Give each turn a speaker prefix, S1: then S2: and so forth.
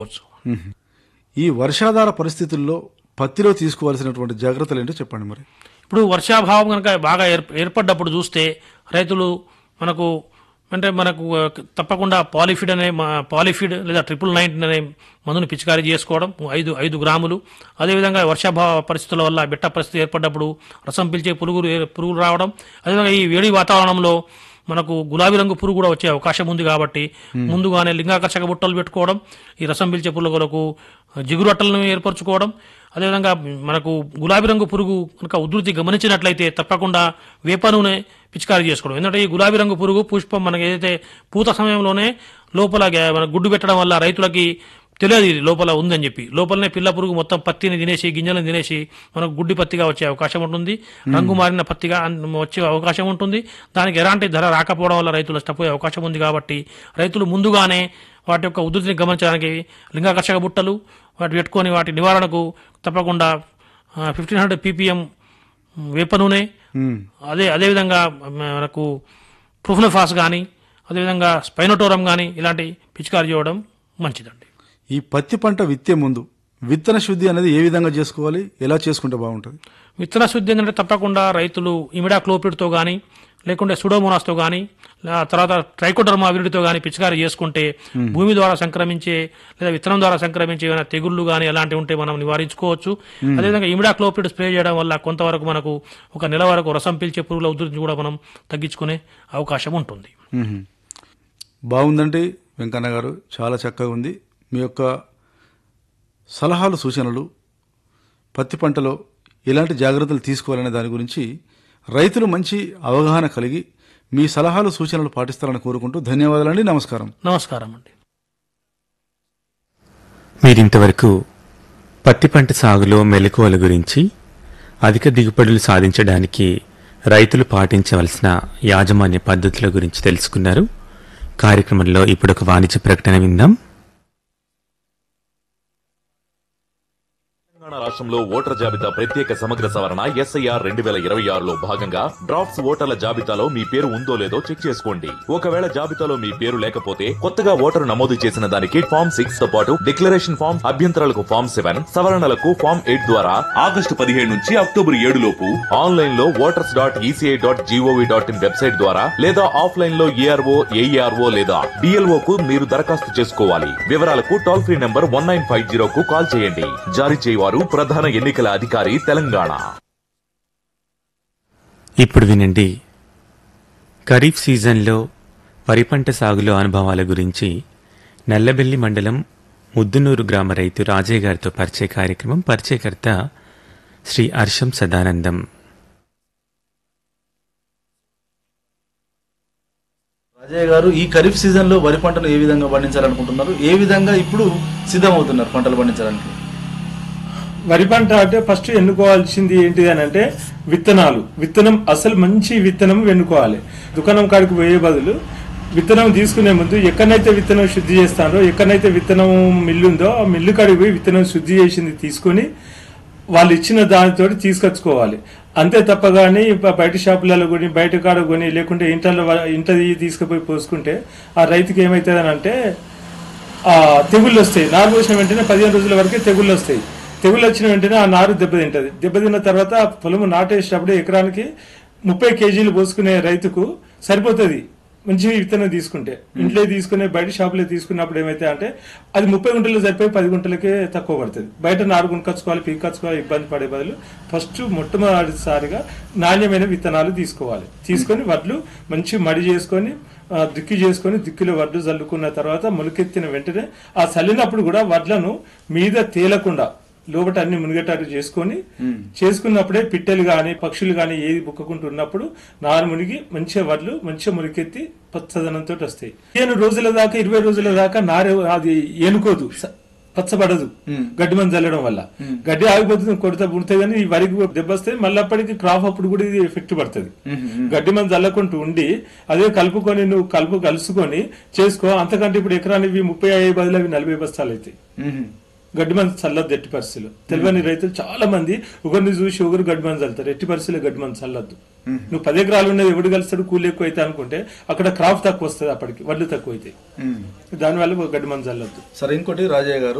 S1: ఈ వర్షాధార పరిస్థితుల్లో పత్తిలో తీసుకోవాల్సినటువంటి జాగ్రత్తలు ఏంటో చెప్పండి మరి
S2: ఇప్పుడు వర్షాభావం కనుక బాగా ఏర్ప ఏర్పడ్డప్పుడు చూస్తే రైతులు మనకు అంటే మనకు ఆ, తప్పకుండా పాలిఫిడ్ అనే మా- పాలిఫిడ్ లేదా ట్రిపుల్ నైన్ అనే మందును పిచికారీ చేసుకోవడం ఐదు ఐదు గ్రాములు అదేవిధంగా వర్షాభావ పరిస్థితుల వల్ల బిట్ట పరిస్థితి ఏర్పడ్డప్పుడు రసం పీల్చే పురుగులు ఏ- పురుగులు రావడం అదేవిధంగా ఈ వేడి వాతావరణంలో మనకు గులాబీ రంగు పురుగు కూడా వచ్చే అవకాశం ఉంది కాబట్టి ముందుగానే లింగాకర్షక బుట్టలు పెట్టుకోవడం ఈ రసం పీల్చే పురుగులకు జిగురు అట్టలను ఏర్పరచుకోవడం అదేవిధంగా మనకు గులాబీ రంగు పురుగు కనుక ఉధృతి గమనించినట్లయితే తప్పకుండా వేప నూనె పిచికారీ చేసుకోవడం ఎందుకంటే ఈ గులాబీ రంగు పురుగు పుష్పం మనకి ఏదైతే పూత సమయంలోనే లోపల గా- మన గుడ్డు పెట్టడం వల్ల రైతులకి తెలియదు ఇది లోపల ఉందని చెప్పి లోపలనే పిల్ల పురుగు మొత్తం పత్తిని తినేసి గింజలను తినేసి మనకు గుడ్డి పత్తిగా వచ్చే అవకాశం ఉంటుంది రంగు మారిన పత్తిగా అన్- వచ్చే అవకాశం ఉంటుంది దానికి ఎలాంటి ధర రాకపోవడం వల్ల రైతులు నష్టపోయే అవకాశం ఉంది కాబట్టి రైతులు ముందుగానే వాటి యొక్క ఉధృతిని గమనించడానికి లింగాకర్షక బుట్టలు వాటి పెట్టుకొని వాటి నివారణకు తప్పకుండా ఫిఫ్టీన్ హండ్రెడ్ పీపీఎం వేప నూనె
S1: ఉమ్,
S2: అదే అదేవిధంగా మనకు ప్రొఫ్నోఫాస్ కానీ అదేవిధంగా స్పైనోటోరం కానీ ఇలాంటి పిచికారీ చేయడం మంచిదండి
S1: ఈ పత్తి పంట విత్తే ముందు విత్తన శుద్ధి అనేది ఏ విధంగా చేసుకోవాలి ఎలా చేసుకుంటే బాగుంటుంది
S2: విత్తన శుద్ధి ఏంటంటే తప్పకుండా రైతులు ఇమిడా క్లోపిడ్తో కానీ లేకుంటే సుడోమోనాస్తో కానీ తర్వాత ట్రైకోడర్మా విరిడితో కానీ పిచికారీ చేసుకుంటే భూమి ద్వారా సంక్రమించే లేదా విత్తనం ద్వారా సంక్రమించే ఏమైనా తెగుళ్ళు కానీ అలాంటివి ఉంటే మనం నివారించుకోవచ్చు అదేవిధంగా ఇమిడా క్లోపిడ్ స్ప్రే చేయడం వల్ల కొంతవరకు మనకు ఒక నెల వరకు రసం పీల్చే పురుగుల ఉధృతిని కూడా మనం తగ్గించుకునే అవకాశం ఉంటుంది
S1: ఉహు. బాగుందండి వెంకన్న గారు చాలా చక్కగా ఉంది మీ యొక్క సలహాలు సూచనలు పత్తి పంటలో ఎలాంటి జాగ్రత్తలు తీసుకోవాలనే దాని గురించి రైతులు మంచి అవగాహన కలిగి మీ సలహాలు సూచనలు పాటిస్తారని కోరుకుంటూ ధన్యవాదాలండి నమస్కారం
S2: నమస్కారం అండి
S3: మీరింతవరకు పత్తి పంట సాగులో మెలకువల గురించి అధిక దిగుబడులు సాధించడానికి రైతులు పాటించవలసిన యాజమాన్య పద్ధతుల గురించి తెలుసుకున్నారు కార్యక్రమంలో ఇప్పుడు ఒక వాణిజ్య ప్రకటన విందాం
S4: తెలంగాణ రాష్ట్రంలో ఓటర్ జాబితా ప్రత్యేక సమగ్ర సవరణ ఎస్ఐఆర్ రెండు వేల ఇరవై ఆరులో భాగంగా డ్రాఫ్ట్స్ ఓటర్ల జాబితాలో మీ పేరు ఉందో లేదో చెక్ చేసుకోండి ఒకవేళ జాబితాలో మీ పేరు లేకపోతే కొత్తగా ఓటరు నమోదు చేసిన దానికి ఫామ్ సిక్స్ తో పాటు డిక్లరేషన్ ఫామ్ అభ్యంతరాలకు ఫామ్ సెవెన్ సవరణలకు ఫామ్ ఎయిట్ ద్వారా ఆగస్టు పదిహేడు నుంచి అక్టోబర్ ఏడు లోపు ఆన్లైన్ లో voters dot E C I dot G O V dot in website ద్వారా లేదా ఆఫ్లైన్ లో ఏఆర్ఓ ఏఈఆర్ఓ లేదా డిఎల్ఓ కు మీరు దరఖాస్తు చేసుకోవాలి వివరాలకు toll free number one nine five zero కు కాల్ చేయండి జారీ చేయవారు ప్రధాన ఎన్నికల అధికారి తెలంగాణ
S3: ఇప్పుడు వినండి ఖరీఫ్ సీజన్లో వరి పంట సాగులో అనుభవాల గురించి నల్లబెల్లి మండలం ముద్దునూరు గ్రామ రైతు రాజయ్య గారితో పరిచయ కార్యక్రమం పరిచయకర్త శ్రీ హర్షం సదానందం
S5: రాజయ్య గారు ఈ ఖరీఫ్ సీజన్ లో వరి పంటను ఏ విధంగా పండించాలనుకుంటున్నారు ఏ విధంగా ఇప్పుడు సిద్ధమవుతున్నారు పంటలు పండించడానికి
S6: వరి పంట అంటే ఫస్ట్ ఎన్నుకోవాల్సింది ఏంటిది అని అంటే విత్తనాలు విత్తనం అసలు మంచి విత్తనం ఎన్నుకోవాలి దుకాణం కాడికి పోయే బదులు విత్తనం తీసుకునే ముందు ఎక్కడైతే విత్తనం శుద్ధి చేస్తారో ఎక్కడైతే విత్తనం మిల్లు ఉందో ఆ మిల్లు కాడికి పోయి విత్తనం శుద్ధి చేసింది తీసుకొని వాళ్ళు ఇచ్చిన దానితో తీసుకొచ్చుకోవాలి అంతే తప్ప కానీ బయట షాపులలో కొని బయట కాడ కొని లేకుంటే ఇంట్లో ఇంటది తీసుకుపోయి పోసుకుంటే ఆ రైతుకి ఏమవుతుంది అంటే ఆ తెగుళ్ళు వస్తాయి నారు పోసిన వెంటనే పదిహేను రోజుల వరకే తెగుళ్ళు వస్తాయి తెగుళ్ళు వచ్చిన వెంటనే ఆ నారు దెబ్బతింటది దెబ్బతిన్న తర్వాత ఆ పొలము నాటేసేటప్పుడు ఎకరానికి ముప్పై కేజీలు పోసుకునే రైతుకు సరిపోతుంది మంచి విత్తనం తీసుకుంటే ఇంట్లో తీసుకునే బయట షాపులో తీసుకున్నప్పుడు ఏమైతే అంటే అది ముప్పై గుంటలు సరిపోయి పది గుంటలకే తక్కువ పడుతుంది బయట నారు కొనుకొచ్చుకోవాలి పీకొచ్చుకోవాలి ఇబ్బంది పడే బదులు ఫస్ట్ మొట్టమొదటిసారిగా నాణ్యమైన విత్తనాలు తీసుకోవాలి తీసుకొని వడ్లు మంచి మడి చేసుకొని ఆ, దిక్కి చేసుకొని దిక్కులో వడ్లు చల్లుకున్న తర్వాత మొలకెత్తిన వెంటనే ఆ చల్లినప్పుడు కూడా వడ్లను మీద తేలకుండా లోపట అన్ని మునిగేటట్టు చేసుకొని చేసుకున్నప్పుడే పిట్టెలు గాని పక్షులు గాని ఏది బుక్కకుంటూ ఉన్నప్పుడు నారు మునిగి మంచిగా వడ్లు మంచిగా మునికెత్తి పచ్చదనంతో వస్తాయి పదిహేను రోజుల దాకా ఇరవై రోజుల దాకా నారు అది ఏనుకోదు స- పచ్చబడదు గడ్డి మంది చల్లడం వల్ల గడ్డి ఆగిపోతుంది కొడత పుడితే కానీ ఈ వరికి దెబ్బ వస్తే మళ్ళీ అప్పటికి క్రాప్ అప్పుడు కూడా ఇది ఎఫెక్ట్ పడుతుంది గడ్డి మంది చల్లకుంటూ ఉండి అదే కలుపుకొని నువ్వు కలుపు కలుసుకొని చేసుకో అంతకంటే ఇప్పుడు ఎకరానికి ముప్పై ఐదు బదులు అవి నలభై బస్తాలు అవుతాయి
S5: మ్మ్.
S6: గడ్డి మందు చల్లద్దు ఎట్టి పరిస్థితులు తెలియని రైతులు చాలా మంది ఒకరిని చూసి ఒకరు గడ్డి మందు చల్లుతారు ఎట్టి పరిస్థితుల్లో గడ్డి మందు చల్లద్దు నువ్వు పది ఎకరాలు ఉన్నది ఎవడు కలుస్తాడు కూలి ఎక్కువ అయితే అనుకుంటే అక్కడ క్రాప్ తక్కువ వస్తుంది అప్పటికి వడ్లు తక్కువ అవుతాయి దానివల్ల గడ్డి మందు చల్లద్దు
S5: సరే ఇంకోటి రాజయ్య గారు